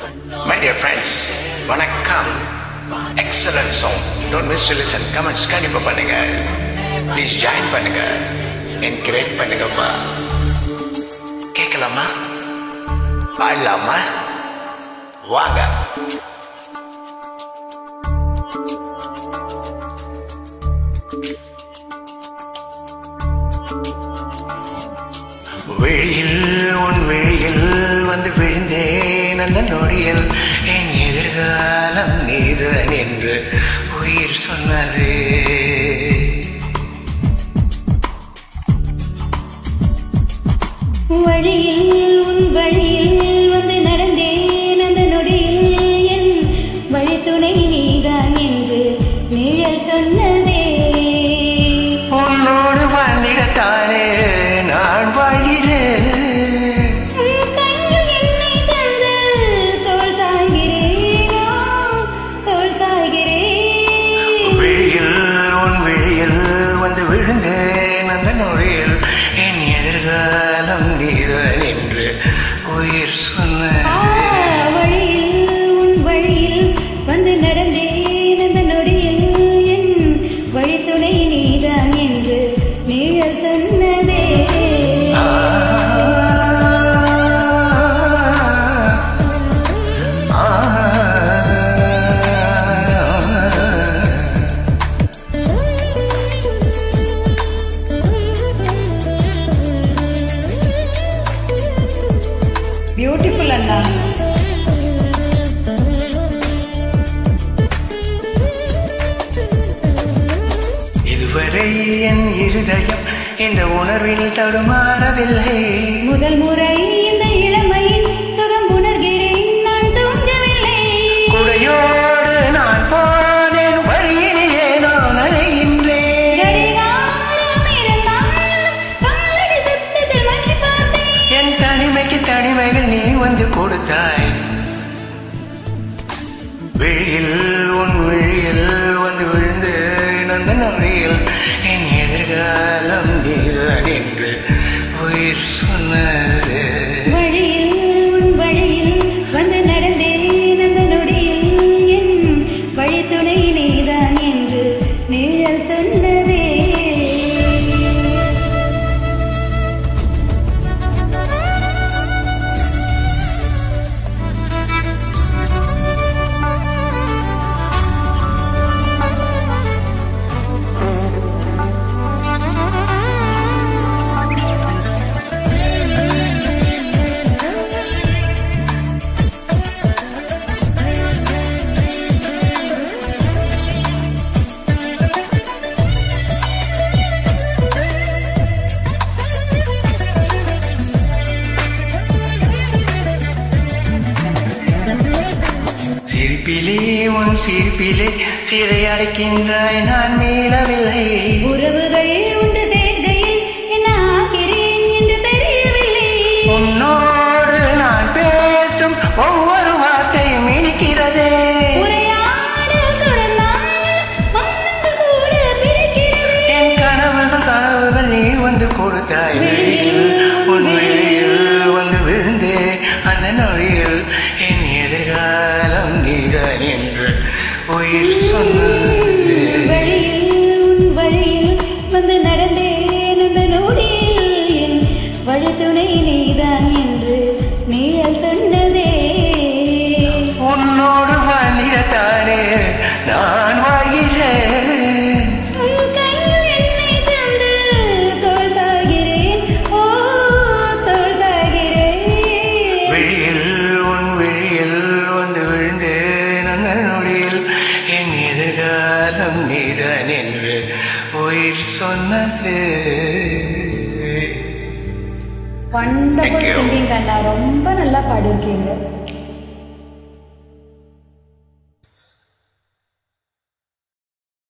My dear friends, வணக்கம் excellent song don't miss to listen comments கண்டிப்பா பண்ணுங்க please join பண்ணுங்க என்கரேஜ் பண்ணுங்கப்பா கேட்கலாமா பாடலாமா வாங்க வெளியில் உன் வெளியில் வந்து விழுந்தேன் அந்த நொடியில் என் எதிர்காலம் நீதான் என்று உயிர் சொன்னது வழியில் உன் வழியில் வந்து நடந்தேன் அந்த நொடியில் என் வழித்துணை நீதான் என்று நிழல் சொன்னதே உன்னோடு வாழ்ந்திடத்தானே நான் வாழ்கிறேன் உன் கையில் என்னை தந்து தோள் சாய்கிறேனோ தோள் சாய்கிறேன் விழியில் உன் விழியில் வந்து விழுந்தேன் அந்த நொழியில் என் எதிர்காலம் நீதான் என்று உயிர் ஆ, சொன்னது வழியில் உன் வழியில் வந்து நடந்தேன் அந்த நொடியில் என் வழித்துணை நீதான் என்று நிழல் சொன்னதே ஆ, ஆ, பியூட்டிஃபுல் அண்ணா இதுவரை என் இருதயம் இந்த உணர்வில் தடுமாறவில்லை முதல் முறை இந்த இளமையின் சுகம் உணர்கிறேன் நான் தூங்கவில்லை குடையோடு நான் போனேன் வழியிலே நான் நனைகின்றேன் கடிகாரம் இருந்தாலும் காலடி சத்தத்தில் மணி பார்த்தேன் என் தனிமைக்கு தனிமைகள் நீ வந்து கொடுத்தாய் விழியில் உன் விழியில் வந்து விழுந்து நந்த நொழியில் என் எதிர்காலம் நீதான் என்று உயிர் சொன்னது வழியில் உன் வழியில் வந்து நடந்தேன் அந்த நொடியில் என் வழித்துணை நீதான் என்று நிழல் சொன்னதே சிரிப்பிலே உன் சிரிப்பிலே சிறை அடைக்கின்றாய் நான் மீளவில்லை உறவுகள் உண்டு சேர்க்கையில் என்ன ஆகிறேன் என்று தெரியவில்லை உன்னோடு நான் பேசும் ஒவ்வொரு வார்த்தையும் இனிக்கிறதே உரையாடல் தொடர்ந்தால் மௌனங்கள் கூட பிடிக்கிறது என் கனவுகள் கனவுகள் நீ வந்து கொடுத்தாய் வெளியில் உன் வெளியில் வந்து விழுந்தே அந்த நொழியில் என் எதிர்காலம் நீதான் என்று உயிர் சொன்னது வழியில் உன் வழியில் வந்து நடந்தேன் அந்த நொடியில் என் வழித்துணை நீதான் என்று நிழல் சொன்னதே உன்னோடு வாழ்ந்திடத்தானே நான் வாழ்கிறேன் உன் கையில் என்னை தந்து தோள் சாய்கிறேன் ஓ தோள் சாய்கிறேன் விழியில் உன் விழியில் வந்து விழுந்தேன் அந்த நொடியில் என் எதிர்காலம் நீதான் என்று உயிர் சொன்னது வண்டர்ஃபுல் Thank you. சிங்கிங் கண்ணா ரொம்ப நல்லா பாடியிருக்கீங்க